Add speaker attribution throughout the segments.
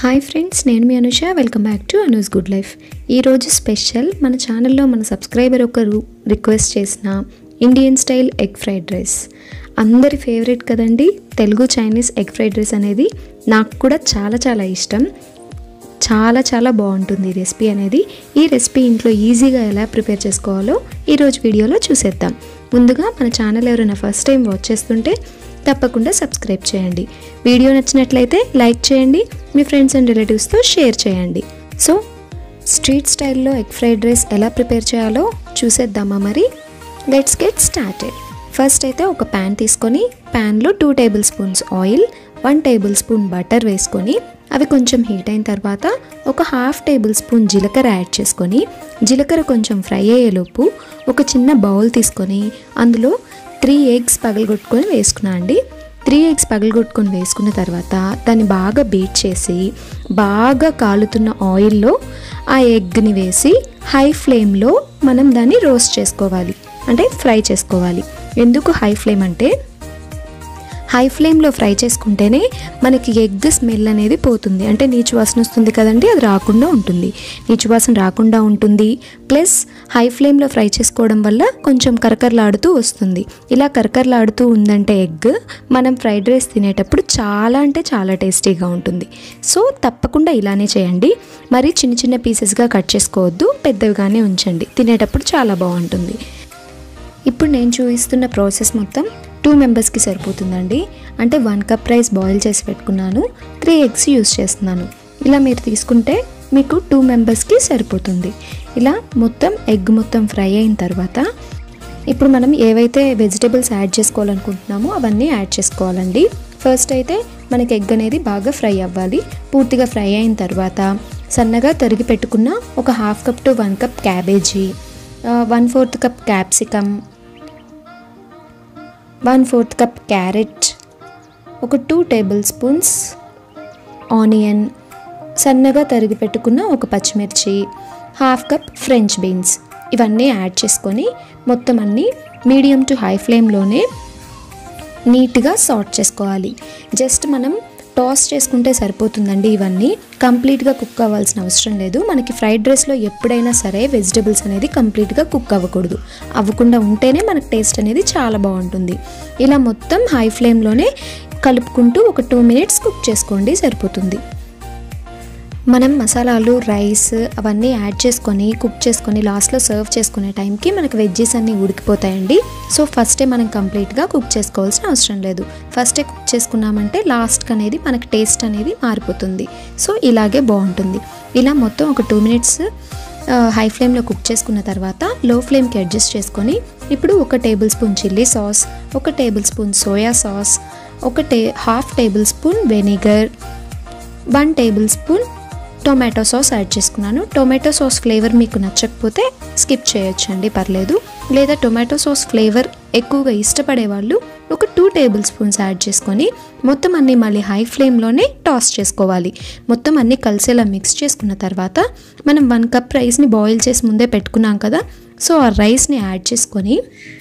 Speaker 1: hi friends నేను మీ Anusha welcome back to Anu's good life ఈరోజు స్పెషల్ మన ఛానల్లో మన సబ్స్క్రైబర్ ఒకరు రిక్వెస్ట్ చేసిన Indian style egg fried rice అందరి ఫేవరెట్ కదండి Telugu Chinese egg fried rice అనేది నాకు కూడా చాలా చాలా ఇష్టం చాలా చాలా బాగుంటుంది ఈ రెసిపీ అనేది ఈ రెసిపీ ఇంట్లో ఈజీగా ఎలా ప్రిపేర్ చేసుకోవాలో ఈరోజు వీడియోలో చూసేద్దాం ముందుగా మన ఛానల్ ఎవరైనా ఫస్ట్ టైం వాచ్ చేస్తుంటే తప్పకుండా సబ్స్క్రైబ్ చేయండి వీడియో నచ్చినట్లయితే లైక్ చేయండి మీ ఫ్రెండ్స్ అండ్ రిలేటివ్స్తో షేర్ చేయండి సో స్ట్రీట్ స్టైల్లో ఎగ్ ఫ్రైడ్ రైస్ ఎలా ప్రిపేర్ చేయాలో చూసేద్దామా మరి లెట్స్ గెట్ స్టార్టెడ్ ఫస్ట్ అయితే ఒక ప్యాన్ తీసుకొని ప్యాన్లో two tablespoons oil one tablespoon butter వేసుకొని అవి కొంచెం హీట్ అయిన తర్వాత ఒక హాఫ్ టేబుల్ స్పూన్ జీలకర్ర యాడ్ చేసుకొని జీలకర్ర కొంచెం ఫ్రై అయ్యేలోపు ఒక చిన్న బౌల్ తీసుకొని అందులో త్రీ ఎగ్స్ పగలగొట్టుకొని వేసుకున్నా అండి త్రీ ఎగ్స్ పగలగొట్టుకొని వేసుకున్న తర్వాత దాన్ని బాగా బీట్ చేసి బాగా కాలుతున్న ఆయిల్లో ఆ ఎగ్ని వేసి హై ఫ్లేమ్లో మనం దాన్ని రోస్ట్ చేసుకోవాలి అంటే ఫ్రై చేసుకోవాలి ఎందుకు హై ఫ్లేమ్ అంటే హై ఫ్లేమ్లో ఫ్రై చేసుకుంటేనే మనకి ఎగ్ స్మెల్ అనేది పోతుంది అంటే నీచు వాసన వస్తుంది కదండి అది రాకుండా ఉంటుంది నీచు వాసన రాకుండా ఉంటుంది ప్లస్ హై ఫ్లేమ్లో ఫ్రై చేసుకోవడం వల్ల కొంచెం కరకరలాడుతూ వస్తుంది ఇలా కరకరలాడుతూ ఉందంటే ఎగ్ మనం ఫ్రైడ్ రైస్ తినేటప్పుడు చాలా అంటే చాలా టేస్టీగా ఉంటుంది సో తప్పకుండా ఇలానే చేయండి మరి చిన్న చిన్న పీసెస్గా కట్ చేసుకోవద్దు పెద్దవిగానే ఉంచండి తినేటప్పుడు చాలా బాగుంటుంది ఇప్పుడు నేను చూపిస్తున్న ప్రాసెస్ మొత్తం టూ మెంబర్స్కి సరిపోతుందండి అంటే వన్ కప్ రైస్ బాయిల్ చేసి పెట్టుకున్నాను త్రీ ఎగ్స్ యూస్ చేస్తున్నాను ఇలా మీరు తీసుకుంటే మీకు టూ మెంబర్స్కి సరిపోతుంది ఇలా మొత్తం ఎగ్ మొత్తం ఫ్రై అయిన తర్వాత ఇప్పుడు మనం ఏవైతే వెజిటేబుల్స్ యాడ్ చేసుకోవాలనుకుంటున్నామో అవన్నీ యాడ్ చేసుకోవాలండి ఫస్ట్ అయితే మనకి ఎగ్ అనేది బాగా ఫ్రై అవ్వాలి పూర్తిగా ఫ్రై అయిన తర్వాత సన్నగా తరిగి పెట్టుకున్న ఒక half cup to one cup cabbage one fourth cup capsicum one fourth cup carrot ఒక టూ టేబుల్ స్పూన్స్ ఆనియన్ సన్నగా తరిగి పెట్టుకున్న ఒక పచ్చిమిర్చి హాఫ్ కప్ ఫ్రెంచ్ బీన్స్ ఇవన్నీ యాడ్ చేసుకొని మొత్తం అన్నీ మీడియం టు హై ఫ్లేమ్లోనే నీట్గా సార్ట్ చేసుకోవాలి జస్ట్ మనం టాస్ చేసుకుంటే సరిపోతుందండి ఇవన్నీ కంప్లీట్గా కుక్ అవ్వాల్సిన అవసరం లేదు మనకి ఫ్రైడ్ రైస్లో ఎప్పుడైనా సరే వెజిటేబుల్స్ అనేది కంప్లీట్గా కుక్ అవ్వకూడదు అవ్వకుండా ఉంటేనే మనకు టేస్ట్ అనేది చాలా బాగుంటుంది ఇలా మొత్తం హై ఫ్లేమ్లోనే కలుపుకుంటూ ఒక టూ మినిట్స్ కుక్ చేసుకోండి సరిపోతుంది మనం మసాలాలు రైస్ అవన్నీ యాడ్ చేసుకొని కుక్ చేసుకొని లాస్ట్లో సర్వ్ చేసుకునే టైంకి మనకి వెజ్జెస్ అన్నీ ఉడికిపోతాయండి సో ఫస్టే మనం కంప్లీట్గా కుక్ చేసుకోవాల్సిన అవసరం లేదు ఫస్టే కుక్ చేసుకున్నామంటే లాస్ట్కి అనేది మనకి టేస్ట్ అనేది మారిపోతుంది సో ఇలాగే బాగుంటుంది ఇలా మొత్తం ఒక టూ మినిట్స్ హై ఫ్లేమ్లో కుక్ చేసుకున్న తర్వాత లో ఫ్లేమ్కి అడ్జస్ట్ చేసుకొని ఇప్పుడు ఒక టేబుల్ స్పూన్ చిల్లీ సాస్ ఒక టేబుల్ స్పూన్ సోయా సాస్ ఒక టే half tablespoon vinegar one tablespoon tomato sauce add చేసుకున్నాను టొమాటో సాస్ ఫ్లేవర్ మీకు నచ్చకపోతే స్కిప్ చేయొచ్చండి పర్లేదు లేదా టొమాటో సాస్ ఫ్లేవర్ ఎక్కువగా ఇష్టపడే వాళ్ళు ఒక టూ టేబుల్ స్పూన్స్ యాడ్ చేసుకొని మొత్తం అన్నీ మళ్ళీ హై ఫ్లేమ్లోనే టాస్ చేసుకోవాలి మొత్తం అన్నీ కలిసేలా మిక్స్ చేసుకున్న తర్వాత మనం వన్ కప్ రైస్ని బాయిల్ చేసి ముందే పెట్టుకున్నాం కదా సో ఆ రైస్ని యాడ్ చేసుకొని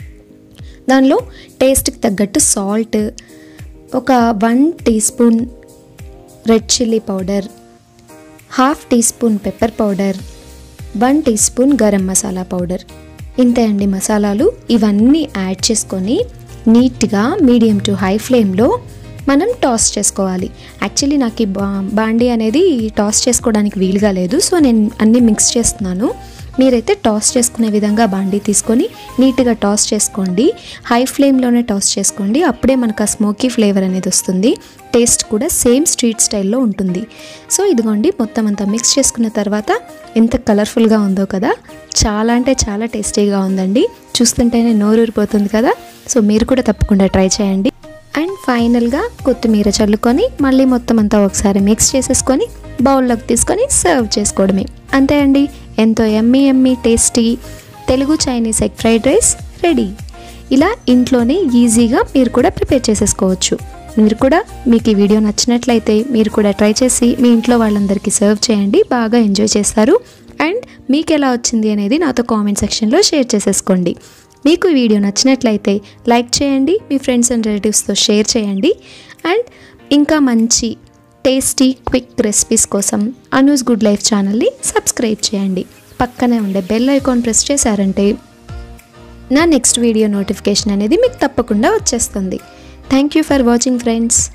Speaker 1: దానిలో టేస్ట్కి తగ్గట్టు సాల్ట్ ఒక one teaspoon red chilli powder half teaspoon pepper powder one teaspoon garam masala powder ఇంతే అండి మసాలాలు ఇవన్నీ యాడ్ చేసుకొని నీట్గా మీడియం టు హై ఫ్లేమ్లో మనం టాస్ చేసుకోవాలి యాక్చువల్లీ నాకు ఈ బా బాండీ అనేది టాస్ చేసుకోవడానికి వీలుగా లేదు సో నేను అన్నీ మిక్స్ చేస్తున్నాను మీరైతే టాస్ చేసుకునే విధంగా బాండీ తీసుకొని నీట్గా టాస్ చేసుకోండి హై ఫ్లేమ్లోనే టాస్ చేసుకోండి అప్పుడే మనకు ఆ స్మోకీ ఫ్లేవర్ అనేది వస్తుంది టేస్ట్ కూడా సేమ్ స్ట్రీట్ స్టైల్లో ఉంటుంది సో ఇదిగోండి మొత్తం అంతా మిక్స్ చేసుకున్న తర్వాత ఎంత కలర్ఫుల్గా ఉందో కదా చాలా అంటే చాలా టేస్టీగా ఉందండి చూస్తుంటేనే నోరూరిపోతుంది కదా సో మీరు కూడా తప్పకుండా ట్రై చేయండి అండ్ ఫైనల్గా కొత్తిమీర చల్లుకొని మళ్ళీ మొత్తం అంతా ఒకసారి మిక్స్ చేసేసుకొని బౌల్లోకి తీసుకొని సర్వ్ చేసుకోవడమే అంతే అండి ఎంతో yummy yummy tasty Telugu Chinese egg fried rice ready ఇలా ఇంట్లోనే ఈజీగా మీరు కూడా ప్రిపేర్ చేసేసుకోవచ్చు మీరు కూడా మీకు ఈ వీడియో నచ్చినట్లయితే మీరు కూడా ట్రై చేసి మీ ఇంట్లో వాళ్ళందరికీ సర్వ్ చేయండి బాగా ఎంజాయ్ చేస్తారు అండ్ మీకు ఎలా వచ్చింది అనేది నాతో కామెంట్ సెక్షన్లో షేర్ చేసేసుకోండి మీకు ఈ వీడియో నచ్చినట్లయితే లైక్ చేయండి మీ ఫ్రెండ్స్ అండ్ రిలేటివ్స్తో షేర్ చేయండి అండ్ ఇంకా మంచి టేస్టీ క్విక్ రెసిపీస్ కోసం అనూస్ గుడ్ లైఫ్ ఛానల్ని సబ్స్క్రైబ్ చేయండి పక్కనే ఉండే బెల్ ఐకాన్ ప్రెస్ చేశారంటే నా నెక్స్ట్ వీడియో నోటిఫికేషన్ అనేది మీకు తప్పకుండా వచ్చేస్తుంది thank you for watching friends